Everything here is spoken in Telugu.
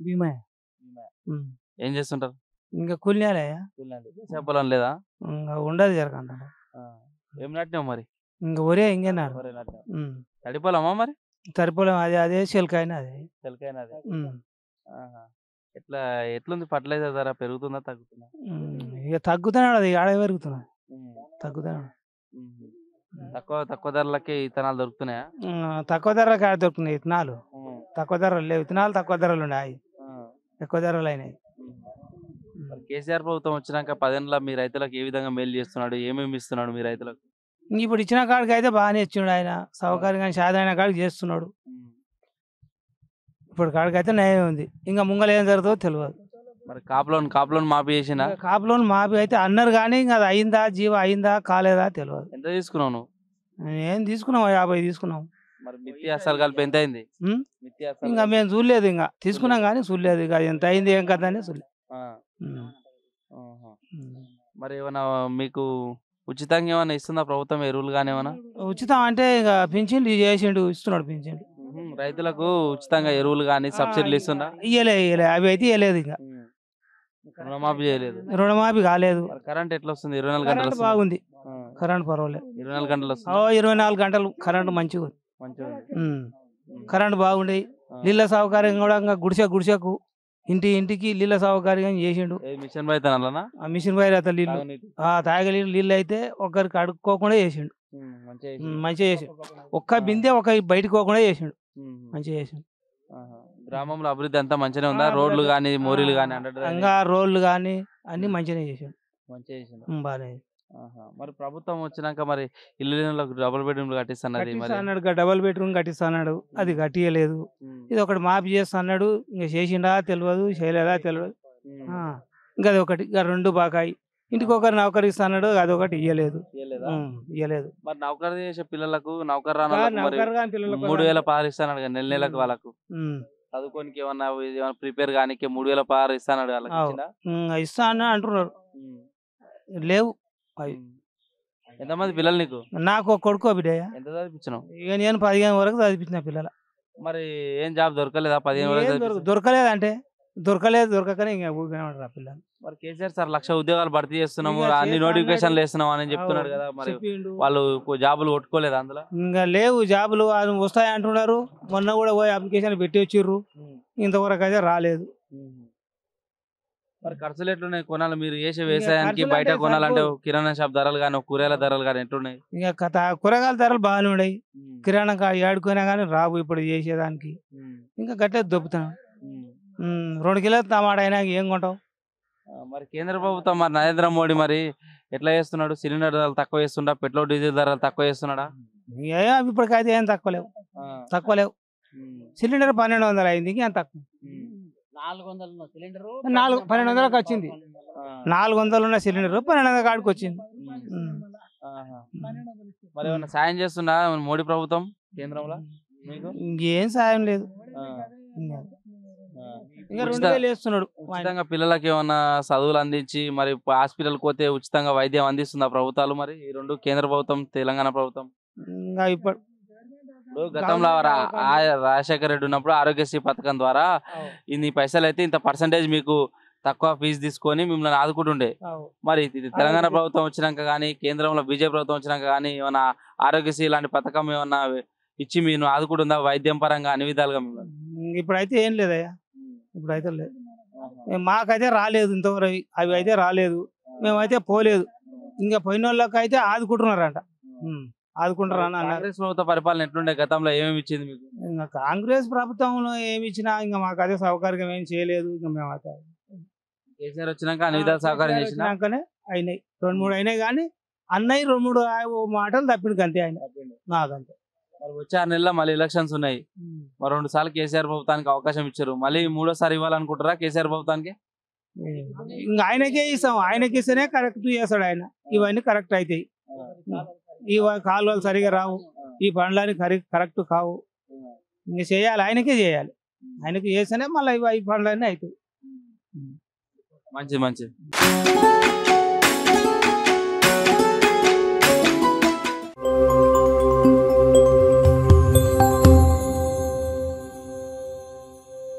భీమా ఉమ్. ఏం చేస్తుంటారు ఇంకా కూలినాలయ్యా చెప్పలం లేదా ఇంకా ఉండదు జరగంత ఆ. ఏం నాటినావు మరి ఇంకా ఒరే ఇంకేనారు వరే నాటినావు. ఉమ్. తడిపోలమ్మా మరి సరిపోలేం అదే అదే చిలకాయన అదే తెలకైనది ఉమ్. ఆహా. ఎట్లా ఎట్లుంది ఫర్టిలైజర్ ధర పెరుగుతుందా తగ్గుతుందా ఉమ్. ఇక తగ్గుతున్నాడు అది ఆడ పెరుగుతున్నాడు తగ్గుతున్నాడు ఉమ్. తక్కువ తక్కువ ధరలకి ఇత్తనాలు దొరుకుతున్నాయా ఉమ్, తక్కువ ధరలకు ఆడ దొరుకుతున్నాయి విత్తనాలు తక్కువ ధరలు లేవు విత్తనాలు తక్కువ ధరలు ఉన్నాయి ఆ. ఎక్కువ ధరలు అయినాయి ఉమ్. మరి కేసీఆర్ ప్రభుత్వం వచ్చినాక పదేళ్ళ మీ రైతులకు ఏ విధంగా మేలు చేస్తున్నాడు ఏమేమి ఇస్తున్నాడు మీ రైతులకు ఇంక ఇప్పుడు ఇచ్చిన కాడికి అయితే బాగానే ఇచ్చిండు ఆయన సౌకర్యంగా సాధారణ కాడికి చేస్తున్నాడు ఇప్పుడు కాడికి అయితే నయం ఉంది ఇంకా ముంగలు ఏం జరుగుతుందో తెలియదు మరి కాపులోన్ కాపులోన్ మాఫీ చేసిన ఇంకా కాపులోని మాపి అయితే అన్నారు కానీ ఇంకా అది అయిందా జీవ అయిందా కాలేదా తెలియదు ఎంత తీసుకున్నావు నువ్వు ఏం తీసుకున్నాం యాభై తీసుకున్నాం మరి మిత్తి అసలు కలిపి ఎంత అయింది ఉమ్? మిత్తి అసలు ఇంకా మేము చూడలేదు ఇంకా తీసుకున్నాం కానీ చూడలేదు ఇక ఎంత అయింది ఏం కదా అని చూడలేదు ఆ. ఉమ్. ఆహా. ఉమ్. మరి ఏమైనా మీకు ఉచితంగా ఏమైనా ఇస్తుందా ప్రభుత్వం ఎరువులు కానీ ఏమైనా ఉచితం అంటే ఇక పింఛన్లు చేసిండు ఇస్తున్నాడు పింఛన్లు ఉహుం. రైతులకు ఉచితంగా ఎరువులు కానీ సబ్సిడీలు ఇస్తుందా ఇయ్యలే ఇయ్యలే అవి అయితే ఇయ్యలేదు ఇంకా ఉమ్. రుణమాఫీ చేయలేదు రుణమాఫీ కాలేదు మరి కరెంట్ ఎట్లా వస్తుంది ఇరవై నాలుగు గంటలు కరెంట్ వస్తుందా? బాగుంది ఆ. కరెంట్ పర్వాలేదు ఇరవై నాలుగు గంటలు ఓ వస్తుంది ఇరవై నాలుగు గంటలు కరెంట్ మంచిగా ఉంది మంచిగా ఉంది ఉమ్. ఉమ్. కరెంట్ బాగుండే ఆ. నీళ్ళ సౌకర్యం కూడా ఇంకా గుడిసె గుడిసెకు ఇంటి ఇంటికి నీళ్ళ సౌకర్యం చేసిండు ఏ మిషన్ బయటనా ఆ మిషన్ వైర్ అయితే నీళ్ళు ఆ తాగే నీళ్ళు నీళ్ళు అయితే ఒకరికి అడుక్కోకుండా చేసిండు మంచిగా ఉమ్, మంచిగా చేసిండు ఒక్క బిందె ఒక బయటకు పోకుండా చేసిండు ఉమ్. మంచిగా చేసిండు ఆహా. గ్రామంలో అభివృద్ధి అంతా మంచిగానే ఉందా ఆ, రోడ్లు అభివృద్ధి- కానీ మోరీలు కానీ ఆ, అండర్ ఇంకా రోడ్లు కానీ అన్ని మంచిగానే చేసిండు మంచిగా చేసిండు ఉమ్, బాగానే చేసిండు. ఆహా. మరి ప్రభుత్వం వచ్చినాక మరి ఇల్లు లేనులకు డబుల్ బెడ్రూమ్లు కట్టిస్తున్నది కట్టిస్తా మరి అన్నాడు గా డబల్ బెడ్రూమ్ కట్టిస్తా అన్నాడు అది కట్టియలేదు ఉమ్. ఇది ఒకటి మాఫీ చేస్తా అన్నాడు ఇంకా చేసిండా తెలియదు చేయలేదా తెలియదు ఉమ్. ఆ, ఇంకా అది ఒకటి ఇంకా రెండు బాకాయి ఇంటికి ఒకరు నౌకరు ఇస్తా అన్నాడు అది ఒకటి ఇయ్యలేదు ఇయ్యలేదా? ఉమ్, ఇయ్యలేదు మరి నౌకరు చేసే పిల్లలకు నౌకర్ రాని వాళ్ళకు మరి నౌకరు కాని పిల్లలకు మూడు వేల పదహారు ఇస్తాడు కదా నెల నెలకు ఉమ్. వాళ్ళకు ఉమ్, చదువుకోనికి ఏమన్నా ఏమన్నా ప్రిపేర్ కానీ మూడు వేల పదహారు ఇస్తాడు వాళ్ళకి అవు. ఇచ్చిండా? ఉమ్, ఇస్తా అని అంటున్నారు ఉమ్. లేవు అవి. ఉమ్. ఎంతమంది పిల్లలు నీకు నాకు ఒక కొడుకు బిడ్డయ్య ఎంత చదివించినావు ఇక నేను పదిహేను వరకు చదివించిన పిల్లల మరి ఏం జాబ్ దొరకలేదా పదిహేను వరకు ఏం దొరక- చదివించి? దొరకలేదు అంటే దొరకలేదు దొరకకనే ఇంకా ఊరికనే ఉంటారు ఆ పిల్లలు మరి కేసీఆర్ సార్ లక్ష ఉద్యోగాలు భర్తీ చేస్తున్నాము ఇక అన్ని చేస్తా నోటిఫికేషన్లు అన్నాడు. వేస్తున్నాం అని చెప్తున్నాడు కదా మరి చెప్పిండు. వాళ్ళు కొ- జాబులు కొట్టుకోలేదు అందులో ఇంకా లేవు జాబులు అది వస్తాయి అంటున్నారు మొన్న కూడా పోయి అప్లికేషన్ పెట్టి వచ్చిర్రు ఇంతవరకు అయితే రాలేదు మరి ఖర్చులు ఎట్లున్నాయి కొనాలి మీరు చేసే వ్యవసాయానికి ఖర్చులు బయట అంటే కొనాలంటే సరిపోదు. కిరాణా షాప్ ధరలు కానీ కూరగాయల ధరలు కానీ ఎట్లున్నాయి ఇంకా కథ కూరగాయల ధరలు బాగానే ఉన్నాయి కిరాణా కా ఏడుకున్నా కానీ రావు ఇప్పుడు చేసేదానికి ఇంకా గట్టే దొబ్బుతున్నాం ఉమ్, రెండు కిలో టమాటా అయినా ఏం కొంటావు ఆ, మరి కేంద్ర ప్రభుత్వం మరి నరేంద్ర మోడీ మరి ఎట్లా చేస్తున్నాడు సిలిండర్ ధరలు తక్కువ చేస్తుండా పెట్రోల్ డీజిల్ ధరలు తక్కువ చేస్తున్నాడా ఏ ఇప్పటికైతే ఏం తక్కువ లేవు తక్కువ లేవు సిలిండర్ పన్నెండు వందలు అయింది ఇంకేం తక్కువ నాలుగు వందలు సిలిండర్ నాలుగు పన్నెండు వందలకు వచ్చింది నాలుగు వందలు ఉన్న సిలిండర్ పన్నెండు వందల కాడికి వచ్చింది ఉమ్. మరి ఏమన్నా సాయం చేస్తుందా మోడీ ప్రభుత్వం కేంద్రంలో మీకు ఇంకేం సాయం లేదు ఆ, ఇంకా ఆ. ఇంకా రెండు ఉచిత- వేలు వేస్తున్నాడు ఉచితంగా పిల్లలకి ఏమన్నా చదువులు అందించి మరి హాస్పిటల్ పోతే ఉచితంగా వైద్యం అందిస్తుందా ప్రభుత్వాలు మరి ఈ రెండు కేంద్ర ప్రభుత్వం తెలంగాణ ప్రభుత్వం ఇంకా ఇప్పుడు ఇప్పుడు గతంలో రా- ఆ- రాజశేఖర రెడ్డి ఉన్నప్పుడు ఆరోగ్యశ్రీ పథకం ద్వారా ఇన్ని పైసలు అయితే ఇంత పర్సంటేజ్ మీకు తక్కువ ఫీజు తీసుకొని మిమ్మల్ని ఆదుకుంటుండే మరి ఇది తెలంగాణ ప్రభుత్వం వచ్చినాక కానీ కేంద్రంలో బీజేపీ ప్రభుత్వం వచ్చినాక కానీ ఏమన్నా ఆరోగ్యశ్రీ లాంటి పథకం ఏమన్నా ఇచ్చి మీరు ఆదుకుంటుందా వైద్యం పరంగా అన్ని విధాలుగా మిమ్మల్ని ఇప్పుడైతే ఏం లేదయ్యా ఇప్పుడైతే లేదు ఏ మాకైతే రాలేదు ఇంతవరకు అవి అయితే రాలేదు మేమైతే పోలేదు ఇంకా పోయిన వాళ్ళకి అయితే ఆదుకుంటున్నారంట ఉమ్, ఆదుకుంటారు అని అన్నారు కాంగ్రెస్ ప్రభుత్వ పరిపాలన ఎట్లుండే గతంలో ఏమేమి ఇచ్చింది మీకు ఇంకా కాంగ్రెస్ ప్రభుత్వంలో ఏమి ఇచ్చినా ఇంకా మాకు అదే సౌకర్యం ఏం చేయలేదు ఇంకా మేమైతే కేసీఆర్ వచ్చినాక అన్ని విధాలు సహకారం చేసిన వచ్చినాకనే అయినాయి రెండు మూడు అయినాయి కానీ అన్నయ్య రెండు మూడు ఆ- ఓ మాటలు తప్పిండు అంతే ఆయన నాకంతే మరి వచ్చే ఆరు నెలల్లో మళ్ళీ ఎలక్షన్స్ ఉన్నాయి మరి రెండు సార్లు కేసీఆర్ ప్రభుత్వానికి అవకాశం ఇచ్చారు మళ్ళీ మూడోసారి ఇవ్వాలనుకుంటారా కేసీఆర్ ప్రభుత్వానికి ఇంకా ఆయనకే ఇస్తాం ఆయనకి ఇస్తేనే కరెక్ట్ చేస్తాడు ఆయన ఇవన్నీ కరెక్ట్ అవుతాయి ఈ కాలువలు సరిగా రావు ఈ పనులని కరెక్ట్ కావు ఇంక చేయాలి ఆయనకే చేయాలి ఆయనకి చేస్తేనే మళ్ళీ ఇవి ఈ పనులన్నీ అవుతాయి మంచిది మంచిది